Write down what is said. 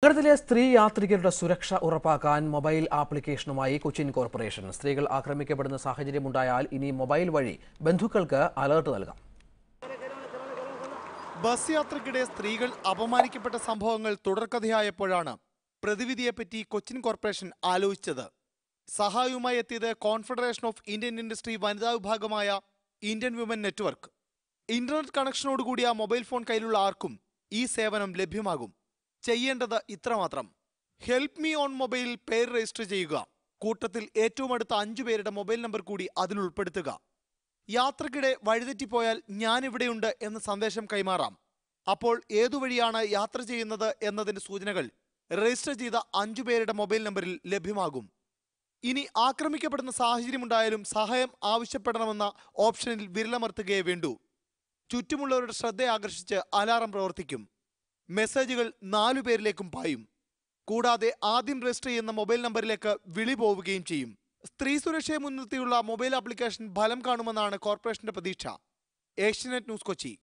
നഗരത്തിലെ സ്ത്രീ യാത്രികരുടെ സുരക്ഷ ഉറപ്പാക്കാൻ മൊബൈൽ ആപ്ലിക്കേഷനുമായി കൊച്ചിൻ കോർപ്പറേഷൻ സ്ത്രീകൾ ആക്രമിക്കപ്പെടുന്ന സാഹചര്യമുണ്ടായാൽ ഇനി മൊബൈൽ വഴി ബന്ധുക്കൾക്ക് അലർട്ട് നൽകാം ബസ് യാത്രക്കിടെ സ്ത്രീകൾ അപമാനിക്കപ്പെട്ട സംഭവങ്ങൾ തുടർക്കഥയായപ്പോഴാണ് പ്രതിവിധിയെപ്പറ്റി കൊച്ചിൻ കോർപ്പറേഷൻ ആലോചിച്ചത് സഹായവുമായി എത്തിയത് കോൺഫെഡറേഷൻ ഓഫ് ഇന്ത്യൻ ഇൻഡസ്ട്രി വനിതാ വിഭാഗമായ ഇന്ത്യൻ വിമൻ നെറ്റ്വർക്ക് ഇന്റർനെറ്റ് കണക്ഷനോടുകൂടിയ മൊബൈൽ ഫോൺ കയ്യിലുള്ള ആർക്കും ഈ സേവനം ലഭ്യമാകും ചെയ്യേണ്ടത് ഇത്രമാത്രം ഹെൽപ്പ് മീ ഓൺ മൊബൈൽ പേര് രജിസ്റ്റർ ചെയ്യുക കൂട്ടത്തിൽ ഏറ്റവും അടുത്ത അഞ്ചു പേരുടെ മൊബൈൽ നമ്പർ കൂടി അതിൽ ഉൾപ്പെടുത്തുക യാത്രക്കിടെ വഴിതെറ്റിപ്പോയാൽ ഞാൻ ഇവിടെയുണ്ട് എന്ന സന്ദേശം കൈമാറാം അപ്പോൾ ഏതു വഴിയാണ് യാത്ര ചെയ്യുന്നത് എന്നതിന്റെ സൂചനകൾ രജിസ്റ്റർ ചെയ്ത അഞ്ചു പേരുടെ മൊബൈൽ നമ്പറിൽ ലഭ്യമാകും ഇനി ആക്രമിക്കപ്പെടുന്ന സാഹചര്യമുണ്ടായാലും സഹായം ആവശ്യപ്പെടണമെന്ന ഓപ്ഷനിൽ വിരലമർത്തുകയേ വേണ്ടൂ ചുറ്റുമുള്ളവരുടെ ശ്രദ്ധ ആകർഷിച്ച് അലാറം പ്രവർത്തിക്കും മെസ്സേജുകൾ നാലു പേരിലേക്കും പായും കൂടാതെ ആദ്യം രജിസ്റ്റർ ചെയ്യുന്ന മൊബൈൽ നമ്പറിലേക്ക് വിളി പോവുകയും ചെയ്യും സ്ത്രീ സുരക്ഷയെ മുൻനിർത്തിയുള്ള മൊബൈൽ ആപ്ലിക്കേഷൻ ഫലം കാണുമെന്നാണ് കോർപ്പറേഷന്റെ പ്രതീക്ഷ ഏഷ്യനെറ്റ് ന്യൂസ് കൊച്ചി